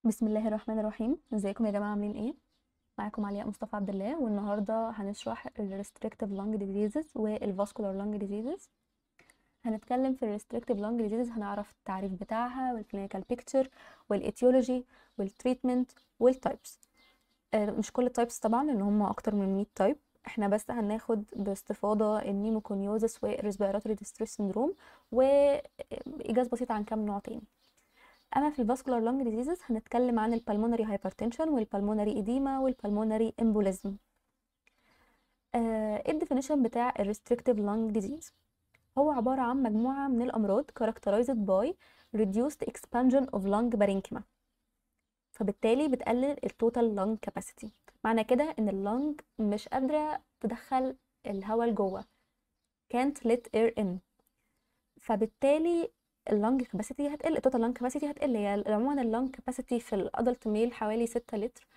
بسم الله الرحمن الرحيم ازيكم يا جماعه عاملين ايه معاكم علياء مصطفى عبد الله والنهارده هنشرح ال restrictive lung diseases وال vascular lung diseases هنتكلم في ال restrictive lung diseases هنعرف التعريف بتاعها والclinical picture والetiology والتريتمنت والتايبس مش كل التايبس طبعا لان هم اكتر من 100 تايب احنا بس هناخد باستفاضه النيموكونيوزس والريسبيراتوري ديستريس سندروم واجاز بسيطه عن كام نوع تاني اما في الفاسكولار لونج ديزيزز هنتكلم عن البلمونري هايبرتنشن والبلمونري اديما والبلمونري امبوليزم ايه الديفينيشن بتاع الريستريكتيف لونج ديزيز هو عباره عن مجموعه من الامراض characterized by reduced expansion of lung parenchyma فبالتالي بتقلل التوتال لونج كاباسيتي معنى كده ان اللونج مش قادره تدخل الهواء لجوه can't let air in فبالتالي اللونج كاباسيتي هتقل التوتال لونج كاباسيتي هتقل هي عموما اللونج كاباسيتي في الادلت ميل حوالي 6 لتر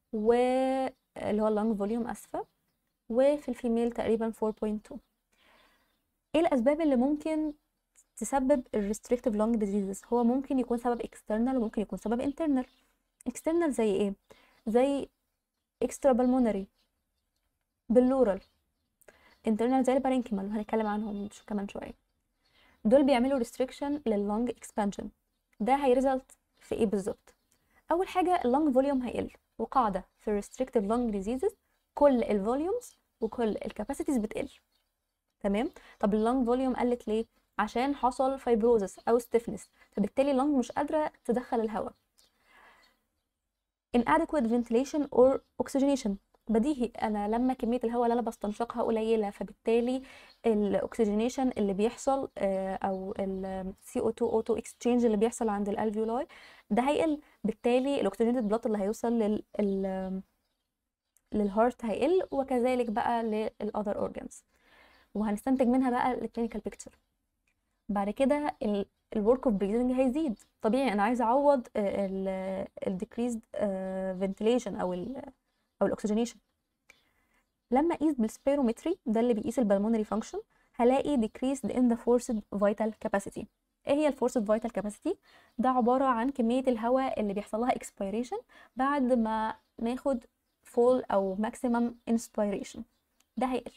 واللي هو اللونج فوليوم اسفه وفي الفيميل تقريبا 4.2 ايه الاسباب اللي ممكن تسبب الريستريكتيف لونج ديزيزز هو ممكن يكون سبب اكسترنال وممكن يكون سبب انترنال اكسترنال زي ايه زي اكسترا بالمونري باللورال انترنال زي البارينكيمال هنتكلم عنهم كمان شويه دول بيعملوا restriction لللونج expansion ده هيرزلت في ايه بالظبط اول حاجه اللونج فوليوم هيقل وقاعده في restrictive lung diseases كل الفوليومز وكل الكاباسيتيز بتقل تمام طب اللونج فوليوم قلت ليه عشان حصل فايبروزس او stiffness فبالتالي اللونج مش قادره تدخل الهواء inadequate ventilation or oxygenation بديهي انا لما كميه الهواء اللي انا بستنشقها قليله فبالتالي الاكسجينيشن اللي بيحصل او ال CO2 auto exchange اللي بيحصل عند الالفيولاي ده هيقل بالتالي الاكسجينيتد بلاد اللي هيوصل لل للهارت هيقل وكذلك بقى للاذر اورجانز وهنستنتج منها بقى الكلينيكال بيكتشر بعد كده الورك اوف بريزنج هيزيد طبيعي انا عايزه اعوض الديكريزد فنتيليشن او ال او الاكسجينيشن لما اقيس بالسبيرومتري ده اللي بيقيس البلمونري فانكشن هلاقي decreased in the forced vital capacity ايه هي الفورسد فيتال كاباسيتي ده عباره عن كميه الهواء اللي بيحصل لها expiration بعد ما ناخد full او maximum inspiration ده هيقل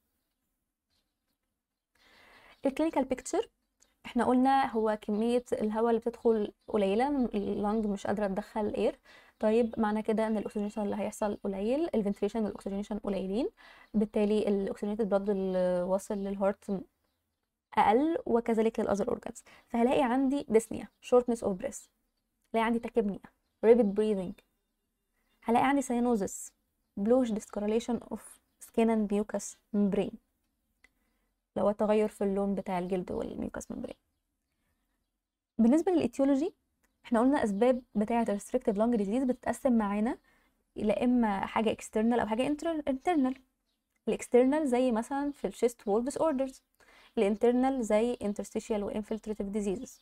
الكلينيكال بيكتشر احنا قلنا هو كميه الهواء اللي بتدخل قليله اللنج مش قادره تدخل اير طيب معنى كده ان الاكسجينيشن اللي هيحصل قليل الفنتريشن والاكسجينيشن قليلين بالتالي الاكسجينيتد بلاد اللي واصل للهارت اقل وكذلك للاذر اورجانز فهلاقي عندي ديسنيا شورتنس اوف بريس هلاقي عندي تاكيبنيا ريبيد بريذنج هلاقي عندي سيانوزس بلوش ديسكورليشن اوف سكين اند ميوكس ممبرين اللي هو تغير في اللون بتاع الجلد والميوكس ممبرين بالنسبه للايتيولوجي احنا قلنا اسباب بتاعه الريستريكتيف لونج ديزيز بتتقسم معانا الى اما حاجه اكسترنال او حاجه انترنال الاكسترنال زي مثلا في الشيست وول ديس اوردرز الانترنال زي انترستيشيال وانفلتريتيف ديزيزز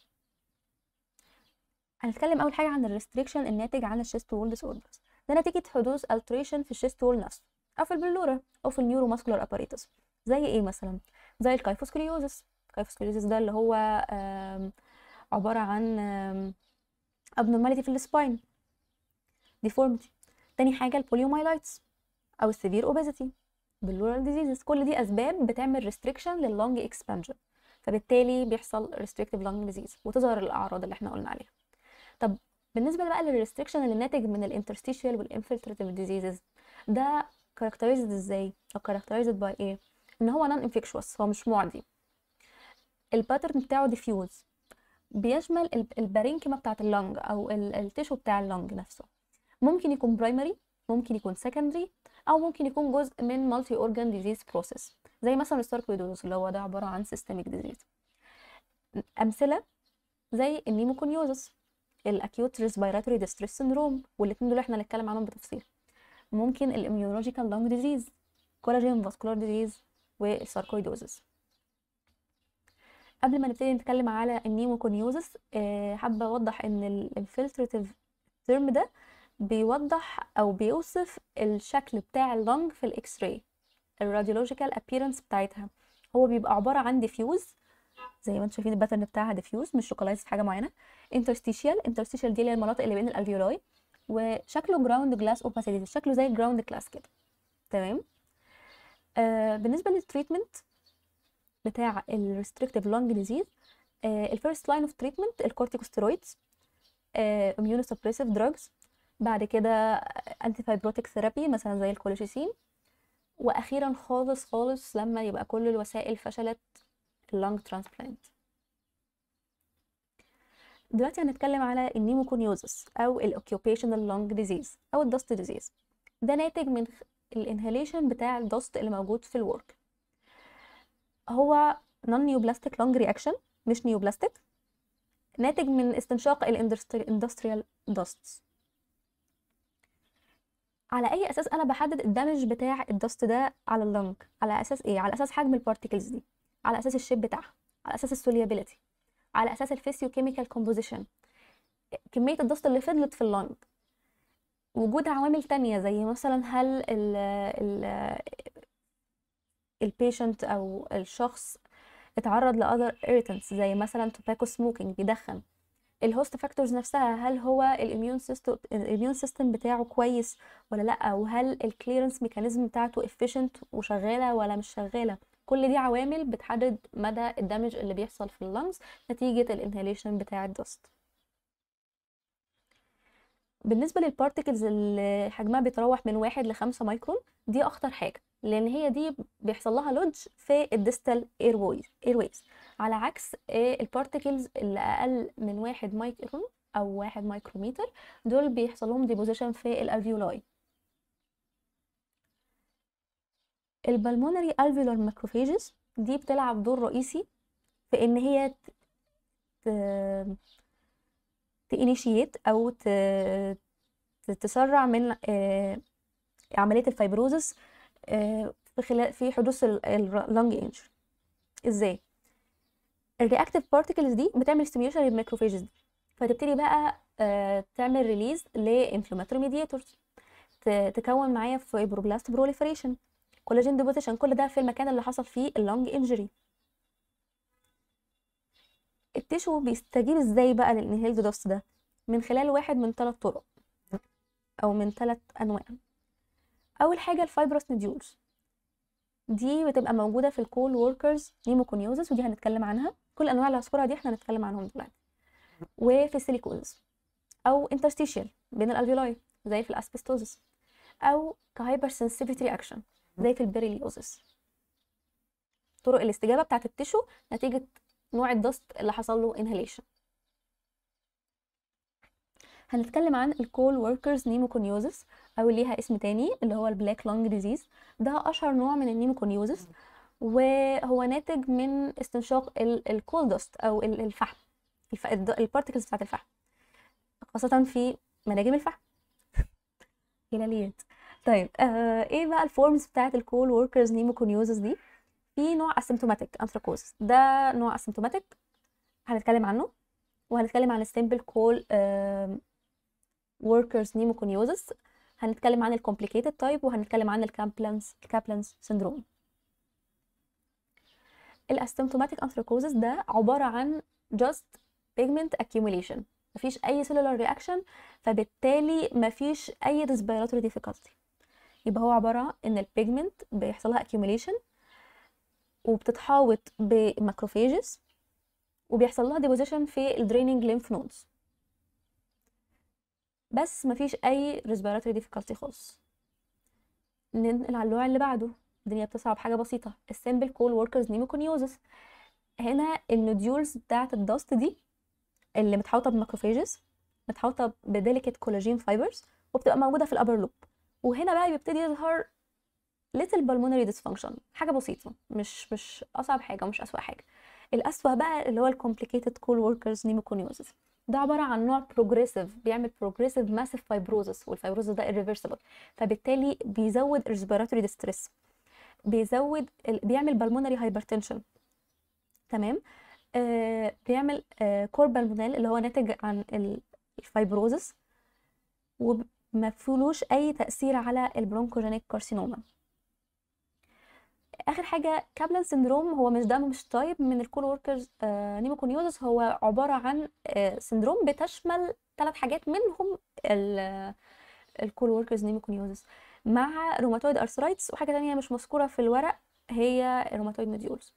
هنتكلم اول حاجه عن الريستريكشن الناتج عن الشيست وول ديس اوردرز ده نتيجه حدوث التريشن في الشيست وول نفسه او في البلورا او في النيورو ماسكولار اباريتس زي ايه مثلا زي الكايفوسكوليوزس الكايفوسكوليوزس ده اللي هو عباره عن abnormality في السباين deformity تاني حاجة البوليومايلايتس أو السيفير obesity باللورال ديزيزز كل دي أسباب بتعمل restriction لللونج expansion فبالتالي بيحصل restrictive lung disease وتظهر الأعراض اللي احنا قلنا عليها طب بالنسبة بقى للريستريكشن اللي ناتج من الانترستيشيال والانفلتراتيف ديزيزز ده characterized ازاي أو characterized by ايه ان هو non infectious هو مش معدي الباترن بتاعه diffuse بيشمل البارينكيما بتاعت اللنج او التيشو بتاع اللنج نفسه ممكن يكون برايمري ممكن يكون سكندري او ممكن يكون جزء من مالتي اورجان ديزيز بروسيس زي مثلا الساركويدوز اللي هو ده عباره عن سيستميك ديزيز امثله زي النيموكونيوزس الاكيوت ريسبيراتوري ديستريس سندروم والاثنين دول احنا هنتكلم عنهم بتفصيل ممكن الاميونولوجيكال لونج ديزيز كولاجين فاسكولار ديزيز والساركويدوزس قبل ما نبتدي نتكلم على النيموكونيوزس أه حابه اوضح ان الانفلتراتيف تيرم ده بيوضح او بيوصف الشكل بتاع اللنج في الاكس راي الراديولوجيكال ابييرنس بتاعتها هو بيبقى عباره عن ديفيوز زي ما انتم شايفين الباترن بتاعها ديفيوز مش لوكالايز في حاجه معينه انترستيشيال انترستيشيال دي اللي هي المناطق اللي بين الالفيولاي وشكله جراوند جلاس اوباسيتي شكله زي الجراوند جلاس كده تمام آه بالنسبه للتريتمنت بتاع الريستريكتيف لونج ديزيز الفيرست لاين اوف تريتمنت الكورتيكوستيرويدز اميونو سبريسيف دراجز بعد كده انتي فايبروتيك ثيرابي مثلا زي الكوليشيسين واخيرا خالص خالص لما يبقى كل الوسائل فشلت اللونج ترانسبلانت دلوقتي هنتكلم على النيموكونيوزس او الاوكيوبيشنال لونج ديزيز او الدست ديزيز ده ناتج من الانهاليشن بتاع الدست اللي موجود في الورك هو نون نيوبلاستيك لونج رياكشن مش نيوبلاستيك ناتج من استنشاق الاندستريال داستس على اي اساس انا بحدد الدمج بتاع الدست ده على اللنج على اساس ايه على اساس حجم البارتيكلز دي على اساس الشيب بتاعها على اساس السوليابيليتي على اساس الفيسيو كيميكال كومبوزيشن كميه الدست اللي فضلت في اللنج وجود عوامل تانية زي مثلا هل ال ال البيشنت او الشخص اتعرض لاذر irritants زي مثلا توباكو سموكينج بيدخن الهوست فاكتورز نفسها هل هو الاميون سيستم الاميون سيستم بتاعه كويس ولا لا وهل الكليرنس ميكانيزم بتاعته efficient وشغاله ولا مش شغاله كل دي عوامل بتحدد مدى الدمج اللي بيحصل في اللنجز نتيجه الانهاليشن بتاع الدست بالنسبه للبارتكلز اللي حجمها بيتراوح من واحد لخمسة مايكرون دي اخطر حاجه لان هي دي بيحصل لها لودج في الديستال ايرويز ايرويز على عكس البارتكلز اللي اقل من واحد مايكرون او واحد مايكرومتر دول بيحصل لهم ديبوزيشن في الالفيولاي البلمونري الفيولار ماكروفيجز دي بتلعب دور رئيسي في ان هي تانيشيت او تسرع من عمليه الفايبروزس في خلال في حدوث اللونج انجري ازاي الرياكتيف بارتكلز دي بتعمل ستيميوليشن للماكروفيجز دي فتبتدي بقى تعمل ريليز لانفلاماتوري ميدياتورز تكون معايا فايبروبلاست بروليفريشن كولاجين ديبوزيشن كل ده في المكان اللي حصل فيه اللونج انجري التيشو بيستجيب ازاي بقى للانهيلد دوست ده من خلال واحد من ثلاث طرق او من ثلاث انواع اول حاجه الفايبروس نوديولز دي بتبقى موجوده في الكول وركرز نيموكونيوزس ودي هنتكلم عنها كل انواع العصفوره دي احنا هنتكلم عنهم دلوقتي وفي السيليكوزس او انترستيشيال بين الالفيولاي زي في الاسبستوزس او كهايبر سنسيفيتي رياكشن زي في البيريليوزس طرق الاستجابه بتاعه التشو نتيجه نوع الدست اللي حصل له انهاليشن هنتكلم عن الكول وركرز نيموكونيوزس او ليها اسم تاني اللي هو البلاك لونج ديزيز ده اشهر نوع من النيموكونيوزس وهو ناتج من استنشاق الكول دست او الفحم البارتكلز بتاعت الفحم خاصة في مناجم الفحم هلاليات طيب آه ايه بقى الفورمز بتاعت الكول وركرز نيموكونيوزس دي في نوع اسيمتوماتيك انثراكوزس ده نوع اسيمتوماتيك هنتكلم عنه وهنتكلم عن السيمبل كول وركرز نيموكونيوزس هنتكلم عن الكومبليكيتد تايب وهنتكلم عن الكابلانز الكابلانز سيندروم الاسيمتوماتيك انثراكوزس ده عباره عن just pigment accumulation مفيش اي cellular reaction فبالتالي مفيش اي respiratory difficulty يبقى هو عباره ان البيجمنت بيحصل لها accumulation وبتتحاوط بماكروفيجز وبيحصل لها ديبوزيشن في الدريننج ليمف نودز بس مفيش اي respiratory difficulty خالص ننقل على النوع اللي بعده الدنيا بتصعب حاجه بسيطه السيمبل كول وركرز نيموكونيوزس هنا النوديولز بتاعه الدست دي اللي متحوطه بماكروفيجز متحوطه بديليكت كولاجين فايبرز وبتبقى موجوده في الابر لوب وهنا بقى بيبتدي يظهر little pulmonary dysfunction حاجه بسيطه مش مش اصعب حاجه ومش اسوأ حاجه الاسوأ بقى اللي هو الكومبليكيتد كول وركرز نيموكونيوزس ده عباره عن نوع بروجريسيف بيعمل بروجريسيف ماسيف فايبروزس والفايبروزس ده irreversible فبالتالي بيزود respiratory distress بيزود بيعمل بالمونري هايبرتنشن تمام آه بيعمل آه كور بالمونال اللي هو ناتج عن الفايبروزس وما فيهوش اي تاثير على البرونكوجينيك كارسينوما اخر حاجه كابلان سيندروم هو مش ده مش تايب من الكول وركرز نيموكونيوزس هو عباره عن آه، سيندروم بتشمل ثلاث حاجات منهم الكول وركرز نيموكونيوزس مع روماتويد ارثرايتس وحاجه تانية مش مذكوره في الورق هي روماتويد نوديولز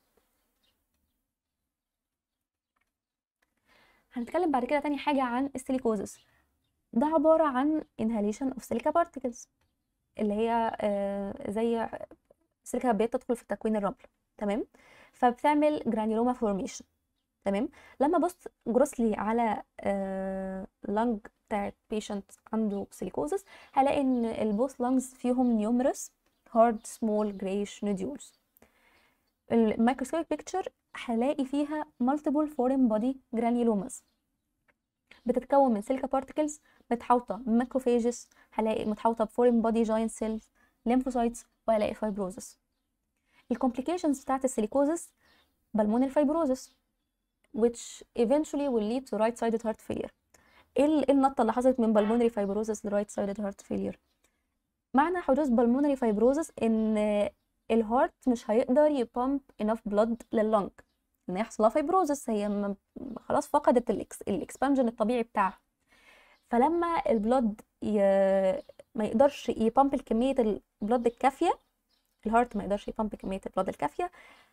هنتكلم بعد كده تاني حاجه عن السيليكوزس ده عباره عن inhalation of silica particles اللي هي آه، زي سيليكا بتدخل في تكوين الرمل تمام فبتعمل جرانيولوما فورميشن تمام لما بص جروسلي على لانج بتاعت بيشنت عنده سيليكوزس هلاقي ان البوث لانجز فيهم نيومرس هارد سمول جريش نوديولز الميكروسكوبيك بيكتشر هلاقي فيها multiple foreign body granulomas بتتكون من سيليكا بارتكلز متحوطه بماكروفاجز هلاقي متحوطه بفورين بودي جاينت سيلز lymphocytes وهلاقي فايبروزس الكومبليكيشنز بتاعت السيليكوزس بالمونري فايبروزس which eventually will lead to right sided heart failure ايه ال- إيه النطه اللي حصلت من بالمونري فايبروزس لرايت سايدد هارت فيلير معنى حدوث بالمونري فايبروزس ان الهارت مش هيقدر يبامب enough blood لللنج ان يحصل لها فايبروزس هي م- خلاص فقدت الاكسبانجن الطبيعي بتاعها فلما البلد ي... ما يقدرش يبامب كميه البلد الكافيه الهارت ما يقدرش يبامب كميه البلد الكافيه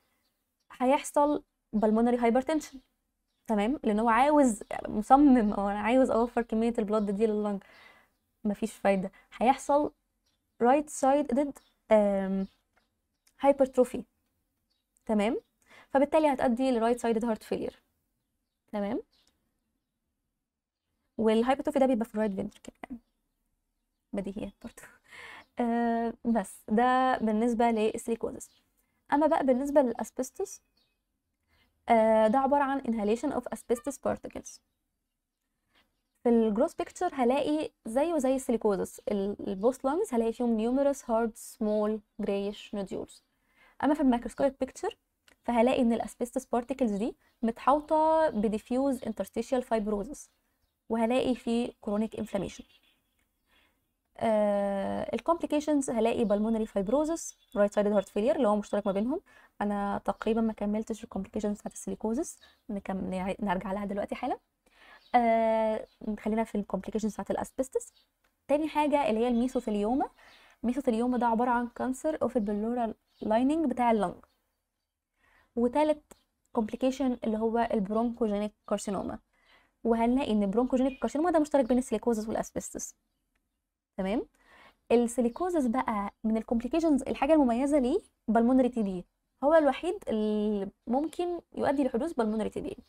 هيحصل بالمونري هايبرتنشن تمام لان هو عاوز مصمم او انا عاوز اوفر كميه البلد دي لللنج مفيش فايده هيحصل رايت سايدد هايبرتروفي تمام فبالتالي هتؤدي لرايت سايدد هارت فيلير تمام والهايبرتروفي ده بيبقى في الرايت فنتركل يعني بديهيات برضه آه بس ده بالنسبه للسيليكوزس اما بقى بالنسبه للاسبستوس آه ده عباره عن inhalation of asbestos particles في الجروس بيكتشر هلاقي زيه زي السيليكوزس البوست لانجز هلاقي فيهم numerous hard small grayish nodules اما في الميكروسكوبيك بيكتشر فهلاقي ان الاسبستوس بارتيكلز دي متحوطه بديفيوز interstitial fibrosis وهلاقي فيه chronic inflammation الكومبليكيشنز هلاقي بالمونري فايبروزس رايت سايدد هارت فيلير اللي هو مشترك ما بينهم انا تقريبا ما كملتش الكومبليكيشنز بتاعت السيليكوزس نكم... نرجع لها دلوقتي حالا آه... خلينا في الكومبليكيشنز بتاعت الاسبستس تاني حاجه اللي هي الميسوثيليوما الميسوثيليوما ده عباره عن كانسر اوف البلورال لايننج بتاع اللنج وتالت كومبليكيشن اللي هو البرونكوجينيك كارسينوما وهنلاقي ان البرونكوجينيك كارسينوما ده مشترك بين السيليكوزس والاسبستس تمام السيليكوزس بقى من الكومبليكيشنز الحاجه المميزه ليه بالمونري تي بي هو الوحيد اللي ممكن يؤدي لحدوث بالمونري تي بي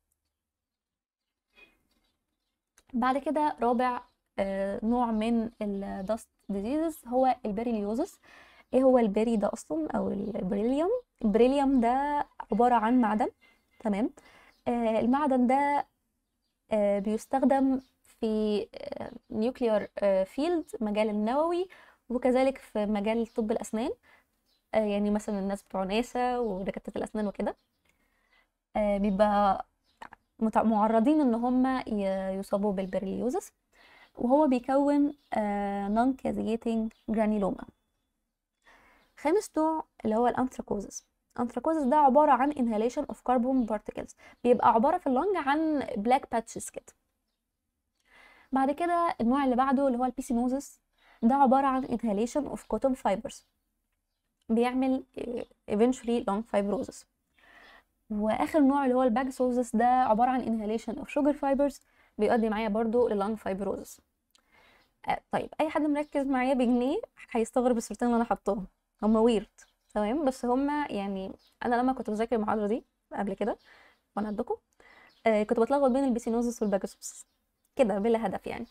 بعد كده رابع آه، نوع من الدست ديزيزز هو البريليوزس ايه هو البري ده اصلا او البريليوم البريليوم ده عباره عن معدن تمام آه، المعدن ده آه، بيستخدم في نيوكليار فيلد مجال النووي وكذلك في مجال طب الأسنان آه، يعني مثلا الناس بتوع ناسا ودكاترة الأسنان وكده آه، بيبقى متع- معرضين ان هم ي- يصابوا بالبريليوزس وهو بيكون نون كازيتنج جرانيلوما خامس نوع اللي هو الانثراكوزس الانثراكوزس ده عبارة عن inhalation of carbon particles بيبقى عبارة في اللنج عن black patches كده بعد كده النوع اللي بعده اللي هو البيسينوزس ده عبارة عن inhalation of cotton fibers بيعمل eh, eventually lung fibrosis واخر نوع اللي هو الباجسوزس ده عبارة عن inhalation of sugar fibers بيؤدي معايا برضو للung fibrosis آه، طيب اي حد مركز معايا بجنيه هيستغرب الصورتين اللي انا حطاهم هما ويرد تمام بس هما يعني انا لما كنت بذاكر المحاضرة دي قبل كده وانا عندكم آه كنت بتلخبط بين البيسينوزس والباجسوزس كده بلا هدف يعني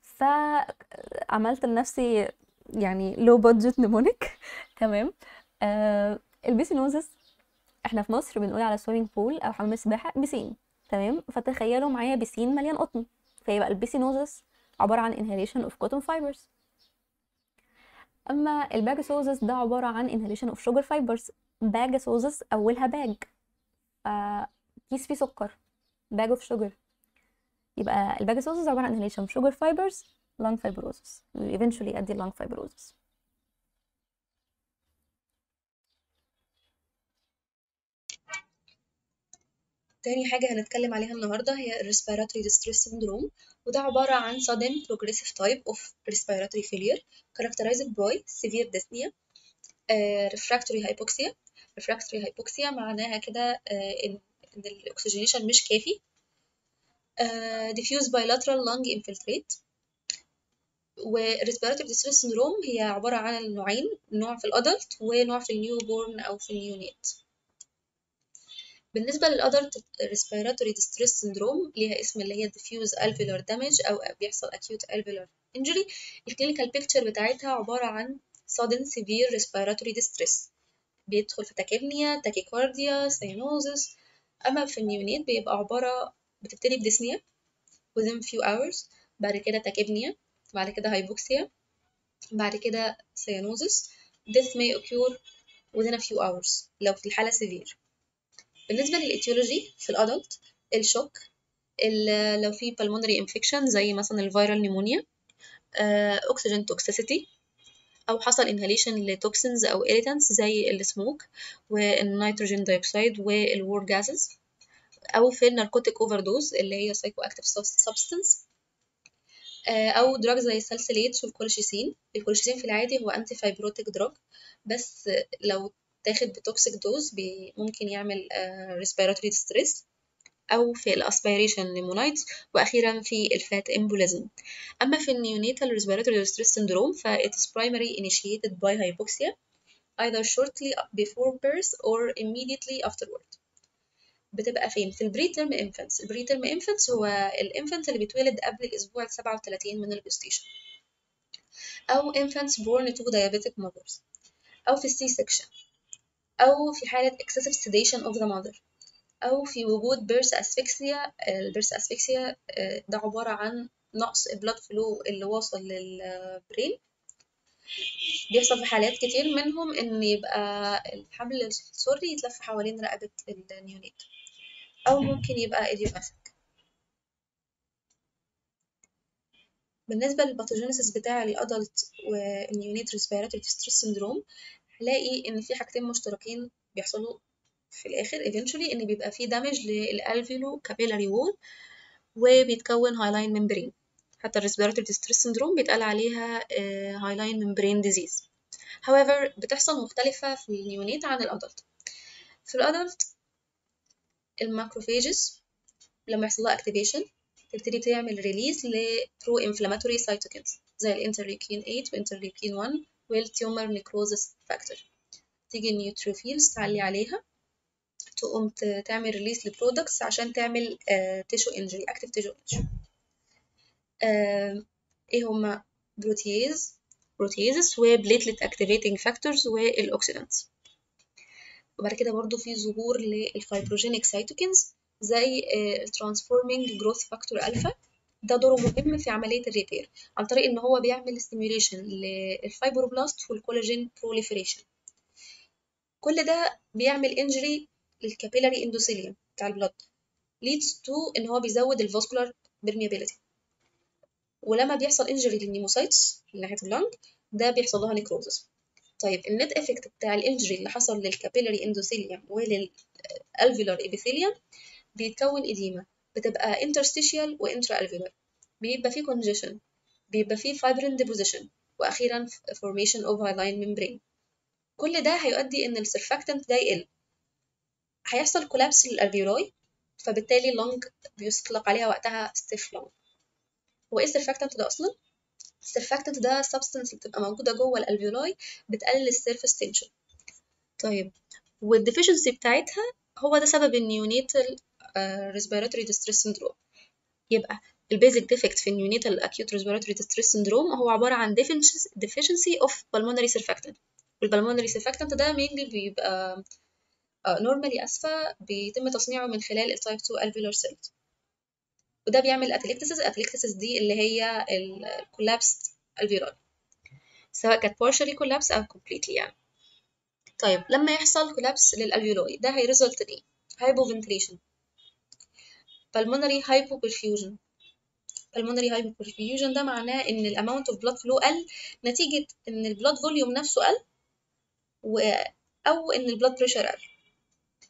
فعملت لنفسي يعني لو بادجت نمونيك تمام آه البيسينوزس احنا في مصر بنقول على سويمنج بول او حمام السباحه بسين تمام فتخيلوا معايا بسين مليان قطن فيبقى البيسينوزس عباره عن inhalation of cotton fibers اما الباجاسوزس ده عباره عن inhalation of sugar fibers باجاسوزس اولها باج آه كيس فيه سكر باج اوف شوجر يبقى الباجاسوزس عباره عن inhalation of sugar fibers lung fibrosis eventually يؤدي lung fibrosis تاني حاجة هنتكلم عليها النهاردة هي ال respiratory distress syndrome وده عبارة عن sudden progressive type of respiratory failure characterized by severe dyspnea آه، refractory hypoxia refractory hypoxia معناها كده آه، إن إن الأكسجينيشن مش كافي آه، diffuse bilateral lung infiltrate والريسبيراتوري ديستريس سندروم هي عبارة عن نوعين نوع في الأدلت ونوع في النيو بورن أو في النيونيت بالنسبة للأدلت respiratory distress syndrome ليها اسم اللي هي diffuse alveolar damage أو بيحصل acute alveolar injury الكلينيكال بيكتشر بتاعتها عبارة عن sudden severe respiratory distress بيدخل في تاكيبنيا تاكيكارديا سينوزس أما في النيونيت بيبقى عبارة بتبتدي بديسنيا within few hours بعد كده تاكيبنيا بعد كده هايبوكسيا بعد كده سيانوزس death may occur within a few hours لو في الحالة severe بالنسبة للإتيولوجي في الأدلت الشوك ال- لو في pulmonary infection زي مثلا الفيرال نيمونيا أكسجين توكسيسيتي أو حصل inhalation لتوكسينز أو irritants زي السموك والنيتروجين دايوكسيد والوور جازز أو في الناركوتيك اوفر دوز اللي هي psychoactive substance آه، او دراج زي السالسيليتس والكولشيسين الكولشيسين في العادي هو انتي فايبروتيك دراج بس لو تاخد بتوكسيك دوز بي ممكن يعمل ريسبيراتوري ستريس او في الاسبيريشن نيمونايتس واخيرا في الفات امبوليزم اما في النيونيتال ريسبيراتوري ستريس syndrome ف it is primarily initiated by hypoxia either shortly before birth or immediately afterward بتبقى فين في البري تيرم انفانتس البري تيرم انفانتس هو الانفانت اللي بيتولد قبل الاسبوع ال 37 من الجستيشن او infants born to diabetic mothers او في السي سكشن او في حالة excessive sedation of the mother او في وجود بيرس اسفكسيا البيرس اسفكسيا ده عبارة عن نقص البلاد فلو اللي واصل للبرين بيحصل في حالات كتير منهم ان يبقى الحبل السري يتلف حوالين رقبة النيونيت أو ممكن يبقى idiopathic بالنسبة للباثوجينيسيس بتاع الأدلت والنيونيت ريسبيراتوري ستريس سندروم هلاقي إن في حاجتين مشتركين بيحصلوا في الآخر eventually إن بيبقى في دامج للألفيولو كابيلاري وول وبيتكون هايلاين ممبرين حتى الريسبيراتوري ستريس سندروم بيتقال عليها هايلاين ممبرين ديزيز however بتحصل مختلفة في النيونيت عن الأدلت في الأدلت الماكروفاجز لما يحصل لها اكتيفيشن تبتدي تعمل ريليز لبرو انفلاماتوري سايتوكينز زي الانترليوكين 8 وانترليوكين 1 والتيومر نيكروزس فاكتور تيجي النيوتروفيلز تعلي عليها تقوم ت- تعمل ريليز لبرودكتس عشان تعمل تيشو انجري اكتيف تيشو انجري ايه هما بروتياز بروتيازس وبليتلت اكتيفيتنج فاكتورز والاوكسيدانتس وبعد كده برضو في ظهور للفايبروجينيك سايتوكينز زي الترانسفورمينج جروث فاكتور الفا ده دوره مهم في عمليه الريبير عن طريق ان هو بيعمل ستيميوليشن للفايبروبلاست والكولاجين بروليفريشن كل ده بيعمل انجري للكابيلاري اندوثيليوم بتاع البلد leads to ان هو بيزود الفاسكولار permeability ولما بيحصل انجري للنيموسايتس من ناحيه اللنج ده بيحصل لها نيكروزس طيب النت افكت بتاع الانجري اللي حصل للكابيلاري اندوثيليوم وللالفيولار ابيثيليوم بيتكون اديمه بتبقى interstitial وانترا alveolar بيبقى فيه congestion بيبقى فيه fibrin deposition واخيرا formation of hyaline membrane كل ده هيؤدي ان السرفاكتنت ده يقل هيحصل كولابس للالفيولاي فبالتالي اللنج بيطلق عليها وقتها ستيف لنج هو ايه السرفاكتنت ده اصلا السرفاكتنت ده سبستنس بتبقى موجوده جوه الالفيولاي بتقلل السيرفيس تنشن طيب والديفيشنسي بتاعتها هو ده سبب النيونيتال ريسبيراتوري ديستريس سندروم يبقى البيزك ديفكت في النيونيتال اكيوت ريسبيراتوري ديستريس سندروم هو عباره عن deficiency of pulmonary surfactant والبلمونري surfactant ده mainly بيبقى نورمالي اسفه بيتم تصنيعه من خلال التايب 2 alveolar cells وده بيعمل اتليكتسس اتليكتسس دي اللي هي الكولابس alveoli سواء كانت partially collapse او completely يعني طيب لما يحصل كولابس للالفيولاي ده هيريزلت ايه hypoventilation pulmonary hypoperfusion pulmonary hypoperfusion ده معناه ان الاماونت اوف blood flow قل نتيجه ان البلاد فوليوم نفسه قل و... او ان البلاد بريشر قل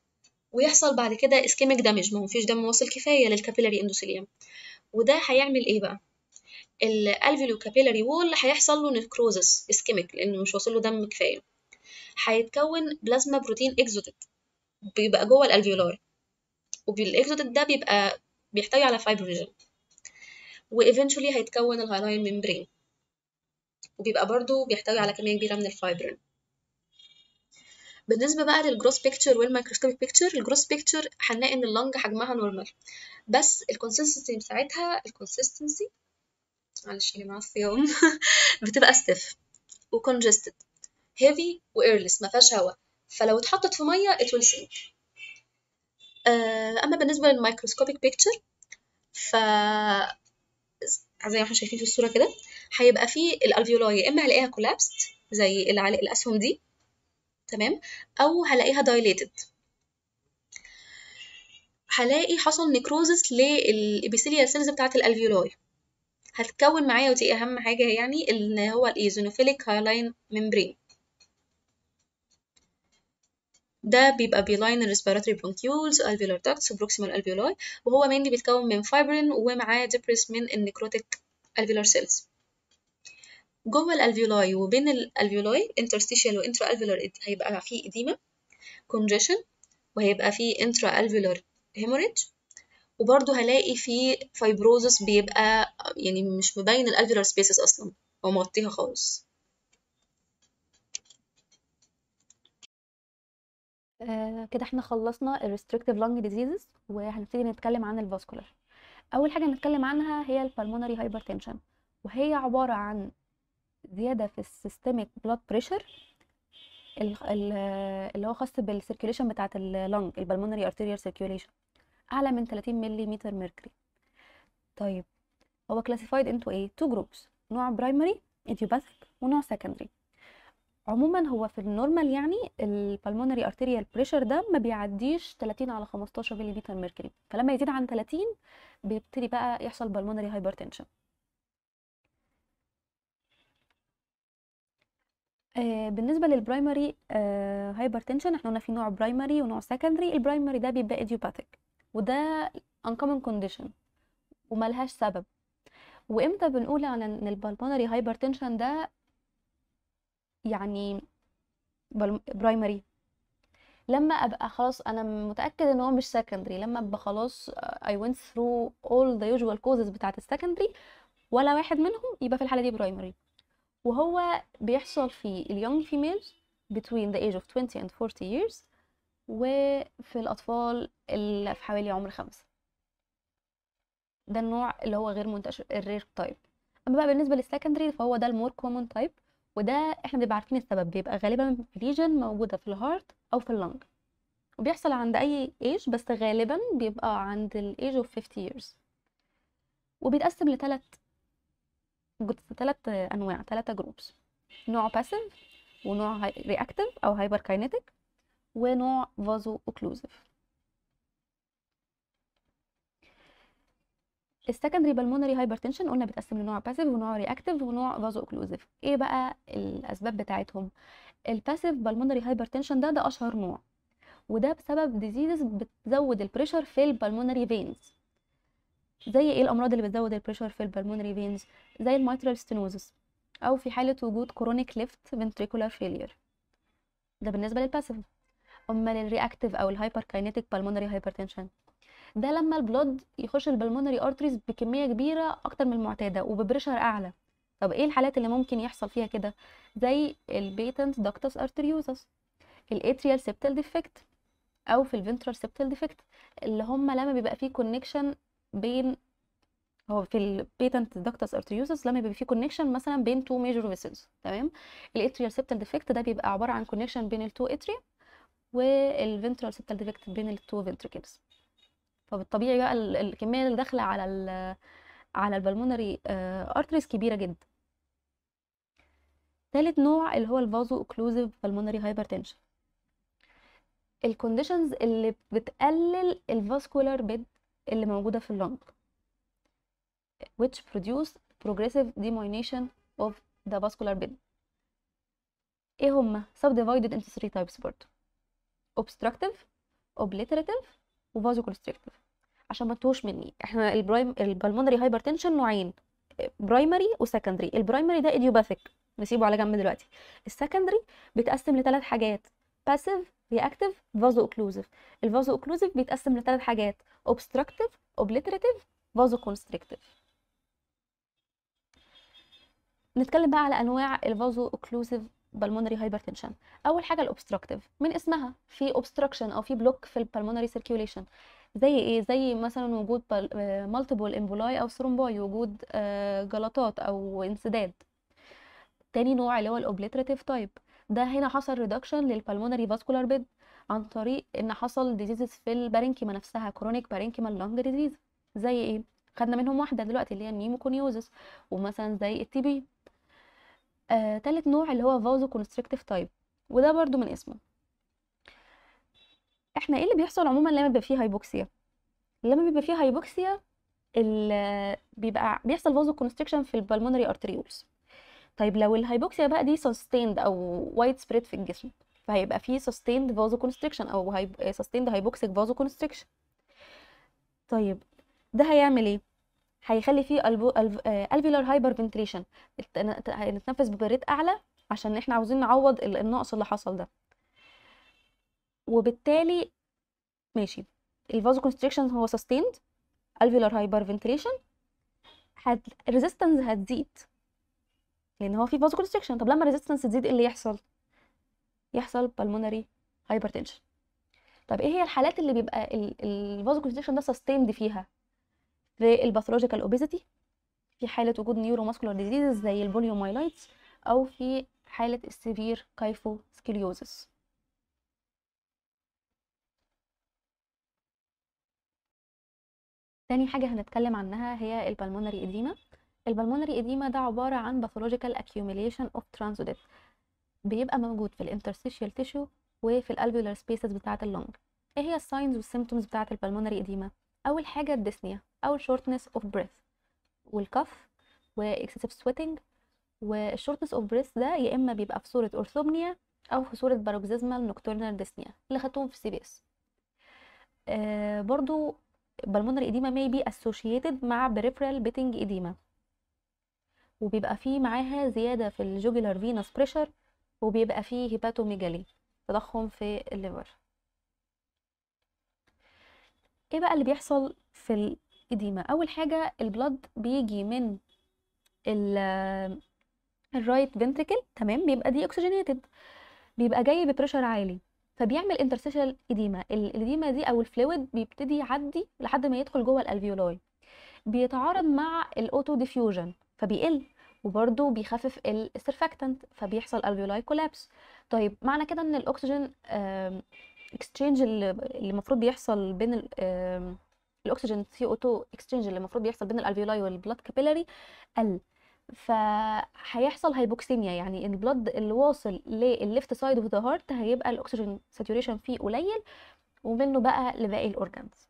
ويحصل بعد كده اسكيميك دامج ما هو مفيش دم واصل كفايه للكابيلاري اندوثيليوم وده هيعمل ايه بقى الالفيولو كابيلاري وول هيحصل له نكروزس اسكيميك لانه مش واصل له دم كفايه هيتكون بلازما بروتين اكزوتيك بيبقى جوه الالفيولاي وبالاكزوتيك ده بيبقى بيحتوي على فايبروجين وايفينشولي هيتكون الهالاين ممبرين وبيبقى برضو بيحتوي على كميه كبيره من الفايبرين بالنسبه بقى للجروس بيكتشر والميكروسكوبيك بيكتشر الجروس بيكتشر هنلاقي ان اللنج حجمها نورمال بس الكونسيستنسي بتاعتها الكونسيستنسي معلش يا جماعه الصيام بتبقى ستيف وكونجستد هيفي وايرلس ما فيهاش هواء فلو اتحطت في ميه it will sink اما بالنسبه للميكروسكوبيك بيكتشر ف زي ما احنا شايفين في الصوره كده هيبقى فيه الالفيولاي يا اما هلاقيها كولابست زي اللي على الاسهم دي تمام او هلاقيها دايليتد هلاقي حصل نيكروزس للابيثيليال سيلز بتاعه الالفيولاي هتكون معايا ودي اهم حاجه يعني اللي هو الايزونوفيليك هالاين ممبرين ده بيبقى بيلاين الريسبيراتوري برونكيولز الفيولار داكتس وبروكسيمال الفيولاي وهو mainly بيتكون من فايبرين ومعاه ديبريس من النيكروتيك الفيولار سيلز جوه الالفيولاي وبين الالفيولاي interstitial وانترا الفيولار هيبقى فيه اديما congestion وهيبقى فيه انترا الفيولار hemorrhage وبرضه هلاقي فيه فايبروزس بيبقى يعني مش مبين الالفيولار سبيسز اصلا هو مغطيها خالص آه كده احنا خلصنا ال restrictive lung diseases وهنبتدي نتكلم عن الفاسكولار اول حاجه نتكلم عنها هي البلمونري hypertension وهي عباره عن زياده في السيستميك بلاد بريشر اللي هو خاص بالسيركيوليشن بتاعه اللنج البلمونري ارتيريال سيركيوليشن اعلى من 30 ملم ميركوري طيب هو classified into ايه two groups نوع primary idiopathic ونوع secondary عموما هو في النورمال يعني البلمونري ارتيريال بريشر ده ما بيعديش 30 على 15 ملم ميركوري فلما يزيد عن 30 بيبتدي بقى يحصل بالمونري هايبرتنشن آه بالنسبه للبرايمري آه هايبرتنشن احنا قلنا في نوع برايمري ونوع سكندري البرايمري ده بيبقى ايديوباثيك وده uncommon condition وملهاش سبب وامتى بنقول على ان البلمونري هايبرتنشن ده يعني برايمري لما ابقى خلاص انا متاكد ان هو مش سكندري لما ابقى خلاص I went through all the usual causes بتاعه السكندري ولا واحد منهم يبقى في الحاله دي برايمري وهو بيحصل في اليونج فيميلز between the age of 20 and 40 years وفي الأطفال اللي في حوالي عمر خمسة ده النوع اللي هو غير منتشر الرير تايب أما بقى بالنسبة للسكندري فهو ده المور كومون تايب وده احنا بنبقى عارفين السبب بيبقى غالبا ليجن موجودة في الهارت أو في اللنج وبيحصل عند أي ايج بس غالبا بيبقى عند الايج اوف 50 years وبيتقسم لثلاث ثلاث انواع ثلاثه جروبس نوع باسيف ونوع رياكتيف او هايبر كاينيتيك ونوع فازو اوكلوزيف السكندري بالمونري هايبرتنشن قلنا بيتقسم لنوع باسيف ونوع رياكتيف ونوع فازو اوكلوزيف ايه بقى الاسباب بتاعتهم الباسيف بالمونري هايبرتنشن ده ده اشهر نوع وده بسبب ديزيزز بتزود البريشر في البالمونري فينز زي ايه الامراض اللي بتزود البريشر في البلمونري فينز زي الميترال ستينوزس او في حاله وجود كرونيك ليفت فنتريكولار فيلير ده بالنسبه للباسيف اما للرياكتيف او الهايبر كاينيتيك بالمونري هايبرتنشن ده لما البلود يخش البلمونري ارتريز بكميه كبيره اكتر من المعتاده وببريشر اعلى طب ايه الحالات اللي ممكن يحصل فيها كده زي البيتنت داكتس ارتريوزس الاتريال سيبتال ديفكت او في الفنترال سيبتال ديفكت اللي هم لما بيبقى فيه كونكشن بين هو في البيتنت داكتس ارتريوزس لما بيبقى في كونكشن مثلا بين تو ميجور فيسلز تمام الاتريال سيبتال ديفكت ده بيبقى عباره عن كونكشن بين التو اتريا والفنترال سيبتال ديفكت بين التو فنتريكلز فبالطبيعي بقى الكميه اللي داخله على ال على البلمونري ارتريز كبيره جدا ثالث نوع اللي هو الفازو اوكلوزيف بالمونري هايبرتنشن الكونديشنز اللي بتقلل الفاسكولار بيد اللي موجودة في اللنج which produce progressive diminution of the vascular bed ايه هما subdivided into three types برضه obstructive اوبليتراتيف وفازو كونستريكتيف عشان ما تتوهش مني احنا البرايم البلمونري هايبرتنشن نوعين برايمري وسكندري البرايمري ده ايديوباثيك نسيبه على جنب دلوقتي السكندري بيتقسم لثلاث حاجات باسيف رياكتيف فازو اوكلوزيف الفازو اوكلوزيف بيتقسم لثلاث حاجات اوبستراكتيف اوبليتراتيف فازو كونستريكتيف نتكلم بقى على انواع الفازو اوكلوزيف بالمونري هايبرتنشن اول حاجه الاوبستراكتيف من اسمها في اوبستراكشن او في بلوك في البلمونري سيركيوليشن زي ايه زي مثلا وجود مالتيبل امبولاي او ثرومباي وجود آه، جلطات او انسداد تاني نوع اللي هو الاوبليتراتيف تايب ده هنا حصل ريدكشن للبلمونري فاسكولار بيد عن طريق ان حصل ديزيزز في البارينكيما نفسها كرونيك بارينكيما لونج ديزيز زي ايه خدنا منهم واحده دلوقتي اللي هي النيموكونيوزس ومثلا زي التي بي آه، تالت نوع اللي هو فازو كونستريكتيف تايب وده برضو من اسمه احنا ايه اللي بيحصل عموما لما بيبقى فيه هايبوكسيا لما بيبقى فيه هايبوكسيا ال- بيبقى بيحصل فازو كونستريكشن في البلمونري ارتريولز طيب لو الهايبوكسيا بقى دي سستيند او وايد سبريد في الجسم فهيبقى فيه سستيند فازو كونستريكشن او سستيند هايبوكسيك فازو كونستريكشن طيب ده هيعمل ايه هيخلي فيه الفيلر هايبر فنتريشن نتنفس ببريد اعلى عشان احنا عاوزين نعوض ال- النقص اللي حصل ده وبالتالي ماشي الفازو كونستريكشن هو سستيند الفيلر هايبر فنتريشن هت... الريزيستنس هتزيد لان هو في فازو كونستريكشن طب لما الريزيستنس تزيد ايه اللي يحصل يحصل بالمونري هايبرتنشن طب ايه هي الحالات اللي بيبقى الفازو كونستريكشن ده سستيند فيها في الباثولوجيكال اوبيزيتي في حاله وجود نيورو ماسكولار ديزيز زي البوليومايلايتس او في حاله السيفير كايفو سكليوزس تاني حاجة هنتكلم عنها هي البلمونري إديما البلمونري إديما ده عبارة عن pathological accumulation of transudates بيبقى موجود في الانترستيشيال تيشو وفي الالفيولار سبيسز بتاعة اللنج ايه هي الساينز والسيمتومز بتاعة البلمونري إديما اول حاجة الديسنيا او shortness of breath والكف واكسسيف سويتنج والشورتنس اوف بريث ده يا اما بيبقى في صورة اورثوبنيا او في صورة باروكسيزمال نوكتورنال ديسنيا اللي خدتهم في السي بي اس آه برضو بالمونري إديما may be associated مع peripheral pitting إديما وبيبقى فيه معاها زيادة في الجوجولار فينوس بريشر وبيبقى فيه هيباتوميجالي تضخم في الليفر ايه بقى اللي بيحصل في الإديمة أول حاجة البلد بيجي من الرايت فنتريكل تمام بيبقى دي اوكسجينيتد بيبقى جاي ببريشر عالي فبيعمل انترستيشال اديما الاديما دي او الفلويد بيبتدي يعدي لحد ما يدخل جوه الالفيولاي بيتعارض مع الاوتو ديفيوجن فبيقل وبرده بيخفف السرفاكتنت فبيحصل الفيولاي كولابس طيب معنى كده ان الاكسجين اكستشينج اللي المفروض بيحصل بين ال- آم، الاكسجين سي او 2 اكستشينج اللي المفروض بيحصل بين الالفيولاي والبلاد كابيلاري قل فهيحصل هايبوكسيميا يعني البلد اللي واصل للليفت سايد اوف ذا هارت هيبقى الاكسجين ساتوريشن فيه قليل ومنه بقى لباقي الاورجانز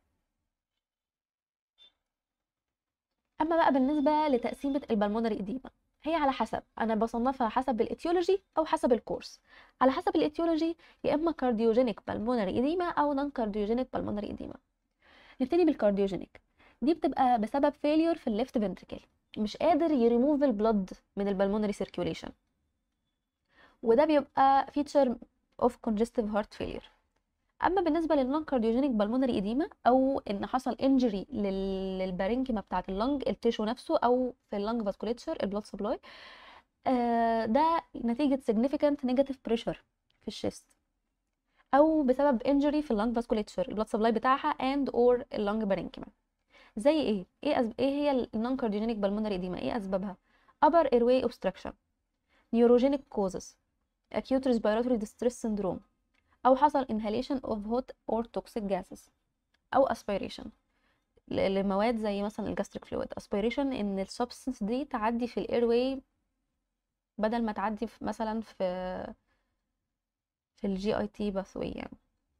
اما بقى بالنسبه لتقسيمه البلمونري اديما هي على حسب انا بصنفها حسب الاتيولوجي او حسب الكورس على حسب الاتيولوجي يا اما كارديوجينيك بالمونري اديما او نون كارديوجينيك بالمونري اديما نبتدي بالكارديوجينيك دي بتبقى بسبب فيليور في الليفت فنتريكل مش قادر يريموف البلد من البلمونري سيركيوليشن وده بيبقى فيتشر اوف congestive heart failure اما بالنسبه للنون كارديوجينيك بالمونري اديما او ان حصل انجري للبارينكيما بتاعه اللنج التيشو نفسه او في اللنج فاسكوليتشر البلاد سبلاي ده نتيجه significant negative pressure في الشيست او بسبب انجري في اللنج فاسكوليتشر البلاد سبلاي بتاعها and or اللنج بارينكيما زي ايه ايه أسب... ايه هي النون كارديوجينيك بالمونري اديما ايه اسبابها upper airway obstruction neurogenic causes acute respiratory distress syndrome او حصل inhalation of hot or toxic gases او aspiration ل- لمواد زي مثلا الجاستريك فلويد aspiration ان السبستنس دي تعدي في الاير بدل ما تعدي في مثلا في في الجي اي تي باثوي يعني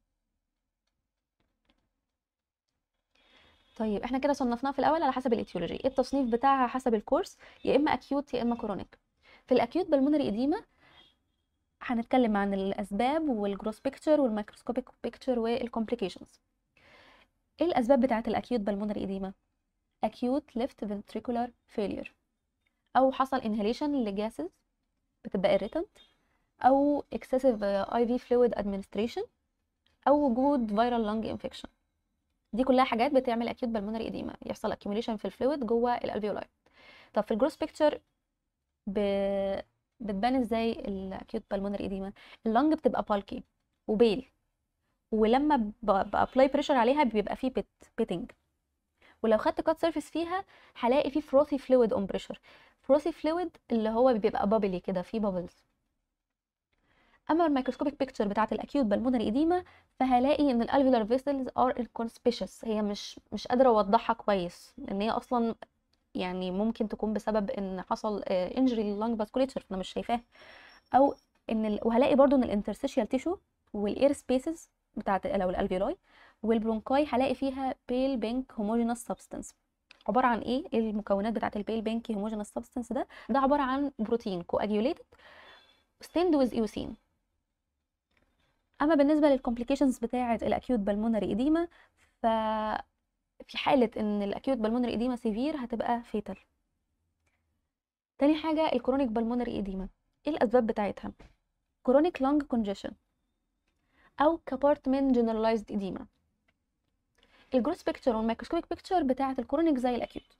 طيب احنا كده صنفناها في الاول على حسب الايتيولوجي التصنيف بتاعها حسب الكورس يا اما اكيوت يا اما كرونيك في الاكيوت بالمونري اديما هنتكلم عن الاسباب والجروس بيكتشر والميكروسكوبيك بيكتشر والكومبليكيشنز ايه الاسباب بتاعه الاكيوت بالمونري اديما acute left ventricular failure او حصل inhalation لجاسز بتبقى irritant او excessive IV fluid administration او وجود viral lung infection دي كلها حاجات بتعمل acute pulmonary edema يحصل accumulation في الفلويد جوه الالفيولاي طب في الجروس بيكتشر ب... بتبان ازاي الاكيوت بالمونري اديما اللنج بتبقى بالكي وبيل ولما بابلاي بريشر عليها بيبقى فيه بيت بيتنج ولو خدت كات سيرفيس فيها هلاقي فيه فروثي فلويد اون بريشر فروثي فلويد اللي هو بيبقى بابلي كده فيه بابلز اما الميكروسكوبيك بيكتشر بتاعه الاكيوت بالمونري اديما فهلاقي ان الالفيولار فيسلز ار انكونسبيشس هي مش مش قادره اوضحها كويس ان هي اصلا يعني ممكن تكون بسبب ان حصل انجري لللنج فاسكوليتشر فانا مش شايفاها او ان ال... وهلاقي برضو ان الانترستيشيال تيشو والاير سبيسز بتاعت لو الالفيولاي والبرونكاي هلاقي فيها بيل بينك هوموجينوس سبستانس عباره عن ايه المكونات بتاعت البيل بينك هوموجينوس سبستانس ده ده عباره عن بروتين كواجيوليتد ستيند ويز ايوسين اما بالنسبه للكومبليكيشنز بتاعه الاكيوت بالمونري اديما ف في حالة ان الاكيوت بالمونري اديما سيفير هتبقى فيتال تاني حاجة الكرونيك بالمونري اديما ايه الاسباب بتاعتها كرونيك لونج كونجيشن او كابارتمنت جنرالايزد اديما الجروس بيكتشر والميكروسكوبيك بيكتشر بتاعة الكرونيك زي الاكيوت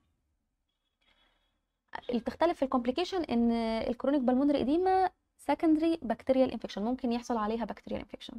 اللي تختلف في الكومبليكيشن ان الكرونيك بالمونري اديما secondary bacterial infection ممكن يحصل عليها bacterial infection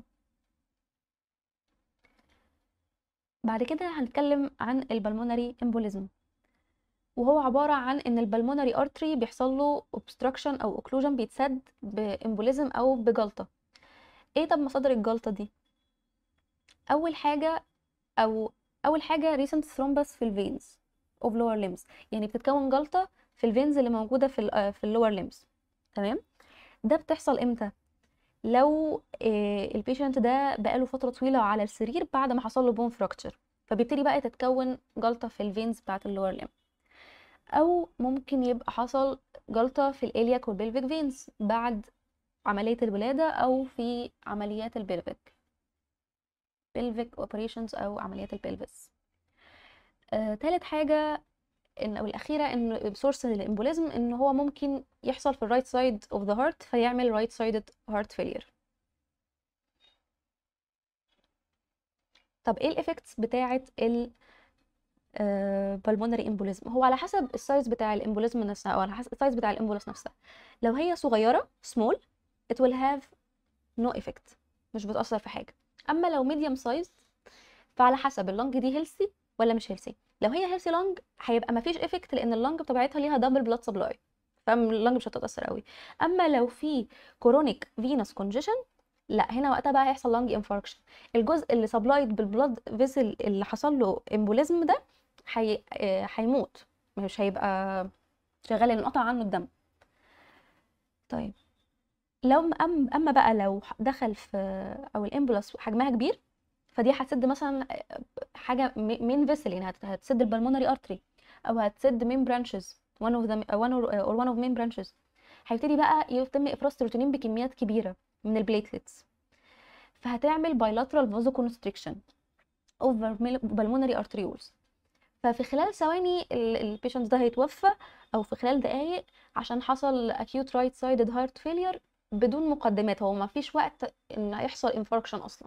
بعد كده هنتكلم عن البلمونري امبوليزم وهو عبارة عن ان البلمونري ارتري بيحصل له obstruction او occlusion بيتسد بامبوليزم او بجلطة ايه طب مصادر الجلطة دي اول حاجة او اول حاجة recent thrombus في الفينز of lower limbs يعني بتتكون جلطة في الفينز اللي موجودة في ال في اللور limbs تمام ده بتحصل امتى لو البيشنت ده بقاله فتره طويله على السرير بعد ما حصل له بون فراكتشر فبيبتدي بقى تتكون جلطه في الفينز بتاعه اللور ليم او ممكن يبقى حصل جلطه في الالياك والبلفيك فينز بعد عمليه الولاده او في عمليات البلفيك بلفيك اوبريشنز او عمليات البلفس آه، تالت حاجه ان او الاخيره ان سورس الامبوليزم ان هو ممكن يحصل في الرايت سايد اوف ذا هارت فيعمل رايت سايدد هارت فيلير طب ايه الايفكتس بتاعه ال بالمونري امبوليزم هو على حسب السايز بتاع الامبوليزم نفسها او على حسب السايز بتاع الامبوليس نفسها لو هي صغيره small it will have no effect مش بتأثر في حاجه اما لو medium sized فعلى حسب اللنج دي هيلثي ولا مش هيلثي لو هي هيلثي لونج هيبقى مفيش افكت لان اللونج بطبيعتها ليها دبل بلاد سبلاي فاللونج مش هتتاثر قوي اما لو في كورونيك فينوس كونجيشن لا هنا وقتها بقى هيحصل لونج انفاركشن الجزء اللي سبلايد بالبلاد فيسل اللي حصل له امبوليزم ده هي... هيموت مش هيبقى شغال انقطع عنه الدم طيب لو أم... اما بقى لو دخل في او الامبولس حجمها كبير فدي هتسد مثلا حاجه مين فيسل يعني هتسد البلمونري ارتري او هتسد مين برانشز one of them one or, or one of main branches هيبتدي بقى يتم افراز سيروتونين بكميات كبيره من البليتلتس فهتعمل bilateral vasoconstriction of pulmonary arterioles ففي خلال ثواني البيشنت ده هيتوفى او في خلال دقايق عشان حصل acute right sided heart failure بدون مقدمات هو ما فيش وقت ان يحصل انفاركشن اصلا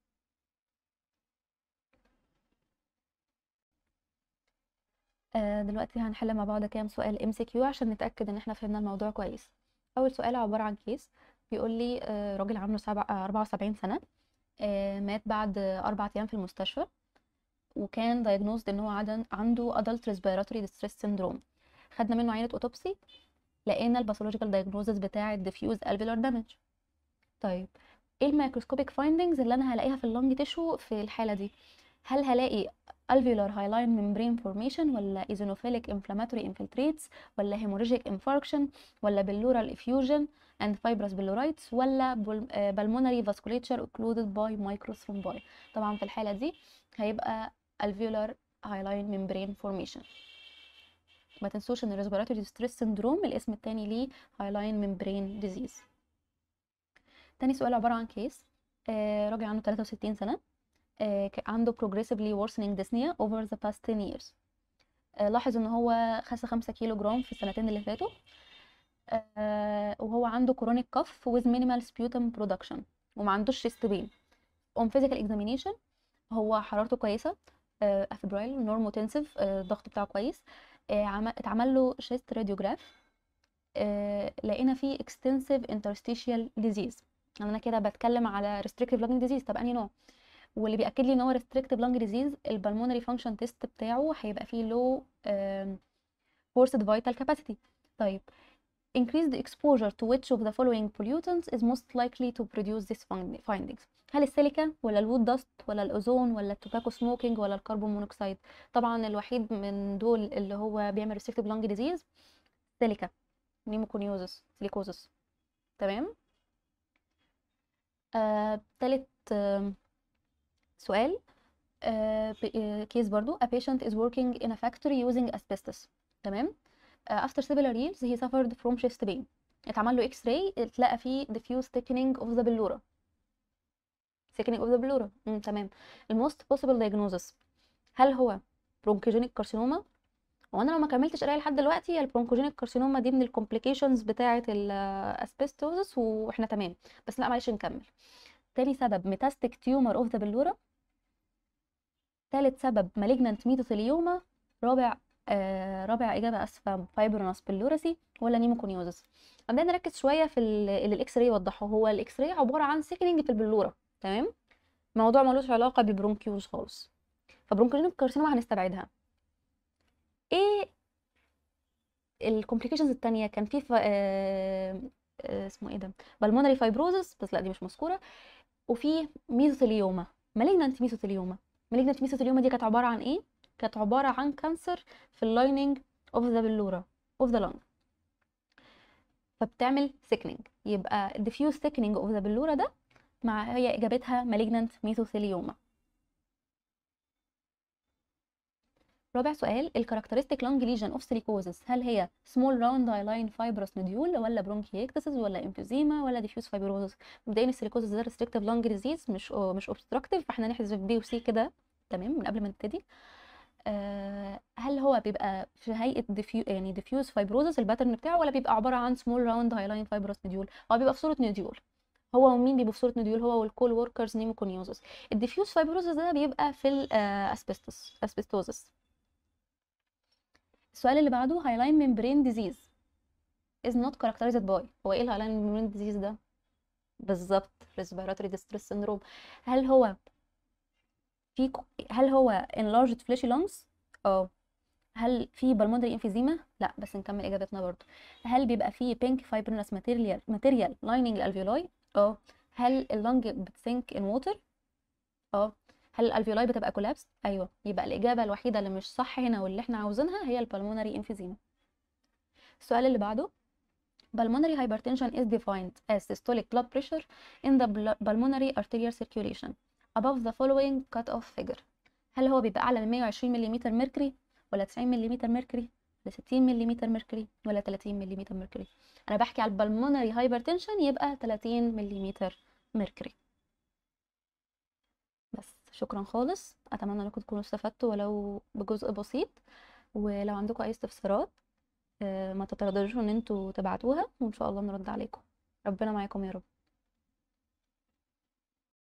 آه دلوقتي هنحل مع بعض كام سؤال ام سي كيو عشان نتاكد ان احنا فهمنا الموضوع كويس اول سؤال عباره عن كيس بيقول لي آه راجل عنده سبع آه 74 سنه آه مات بعد اربع ايام في المستشفى وكان دايجنوزد ان هو عنده adult respiratory distress syndrome خدنا منه عينه اوتوبسي لقينا الباثولوجيكال دايجنوزس بتاع diffuse alveolar damage طيب ايه الميكروسكوبيك فايندنجز اللي انا هلاقيها في اللنج تيشو في الحاله دي هل هلاقي alveolar hyaline membrane formation ولا eosinophilic inflammatory infiltrates ولا hemorrhagic infarction ولا pleural effusion and fibrous biliaritis ولا pulmonary vasculature occluded by microthrombi طبعا في الحالة دي هيبقى alveolar hyaline membrane formation ما تنسوش ان respiratory distress syndrome الاسم التاني ليه hyaline membrane disease تاني سؤال عبارة عن كيس آه راجل عنده 63 سنة آه ك- عنده progressively worsening dyspnea over the past 10 years آه لاحظ ان هو خس 5 كيلو جرام في السنتين اللي فاتوا آه وهو عنده chronic cough with minimal sputum production وما عندوش chest pain on physical examination هو حرارته كويسة آه افبرايل نورموتنسيف آه الضغط بتاعه كويس آه عمل اتعمل له chest radiograph آه لقينا فيه extensive interstitial disease يعني انا كده بتكلم على restrictive lung disease طب انهي نوع واللي بيأكد لي ان هو restrictive lung disease البلمونري function test بتاعه هيبقى فيه low آم، forced vital capacity طيب increased exposure to which of the following pollutants is most likely to produce these find- findings هل السيليكا ولا الوود داست ولا الاوزون ولا التوباكو سموكينج ولا الكربون مونوكسيد طبعا الوحيد من دول اللي هو بيعمل restrictive lung disease سيليكا نيموكونيوزس سيليكوزس تمام آه، تالت آم، سؤال آه، ب- آه، كيس برضو a patient is working in a factory using asbestos تمام آه، after several years he suffered from chest pain اتعمل له اكس راي اتلقى فيه diffuse thickening of the pleura thickening of the pleura مم، تمام الموست possible diagnosis هل هو bronchogenic carcinoma وانا لو ما كملتش قرايه لحد دلوقتي هي البرونكوجينيك كارسينوما دي من الكومبليكيشنز بتاعه الاسبستوزس واحنا تمام بس لا معلش نكمل تاني سبب ميتاستيك تيومر اوف ذا بلورا تالت سبب مالجنانت ميتوثيليوما رابع آه رابع اجابه اسفه فايبروناس بلوراسي ولا نيموكونيوزس عندنا نركز شويه في ال- اللي الاكس راي وضحه هو الاكس راي عباره عن سيكنينج في البلورا تمام موضوع ملوش علاقه بالبرونكيوز خالص فبرونكوجينيك كارسينوما هنستبعدها ايه الكومبليكيشنز التانية كان في ف... آه... آه... اسمه ايه ده بالمونري فايبروزس بس لا دي مش مذكورة وفي ميزوثيليوما مالجنانت ميزوثيليوما مالجنانت ميزوثيليوما دي كانت عبارة عن ايه كانت عبارة عن كانسر في اللايننج اوف ذا بلورا اوف ذا لونج فبتعمل سيكنينج يبقى diffuse thickening اوف ذا بلورا ده مع هي اجابتها malignant mesothelioma رابع سؤال الكاركترستيك لونج ليجن اوف سيليكوزس هل هي سمول راوند هايلاين فايبرس نوديول ولا برونكيكتسز ولا امفيزيما ولا ديفيوز فايبروزس مبدئيا السيليكوزس ده ريستريكتيف لونج ديزيز مش مش اوبستراكتيف فاحنا نحذف بي وسي كده تمام من قبل ما نبتدي آه هل هو بيبقى في هيئه ديفيو يعني ديفيوز فايبروزس الباترن بتاعه ولا بيبقى عباره عن سمول راوند هايلاين فايبرس نوديول هو بيبقى في صوره نوديول هو ومين بيبقوا في صوره نوديول هو والكول وركرز نيموكونيوزس الديفيوز فايبروزس ده بيبقى في الاسبستوس اسبستوزس السؤال اللي بعده هايلاين ممبرين ديزيز is not characterized by هو ايه الهايلاين ممبرين ديزيز ده بالظبط respiratory distress syndrome هل هو في ك- هل هو enlarged fleshy lungs اه هل في pulmonary emphysema لا بس نكمل اجابتنا برضو هل بيبقى فيه pink fibrinous material material lining الالفيولاي اه هل اللنج بتسينك in water اه هل الالفيولاي بتبقى كولابس ايوه يبقى الاجابه الوحيده اللي مش صح هنا واللي احنا عاوزينها هي البلمونري انفيزيما السؤال اللي بعده pulmonary hypertension is defined as systolic blood pressure in the bl- pulmonary arterial circulation above the following cut-off figure هل هو بيبقى أعلى من 120 ملم ميركوري ولا 90 ملم ميركوري ولا 60 ملم ميركوري ولا 30 ملم ميركوري أنا بحكي على البلمونري hypertension يبقى 30 ملم ميركوري بس شكرا خالص أتمنى أنكم تكونوا استفدتوا ولو بجزء بسيط ولو عندكم أي استفسارات آه، ما تترددوش ان انتوا تبعتوها وان شاء الله نرد عليكم ربنا معاكم يا رب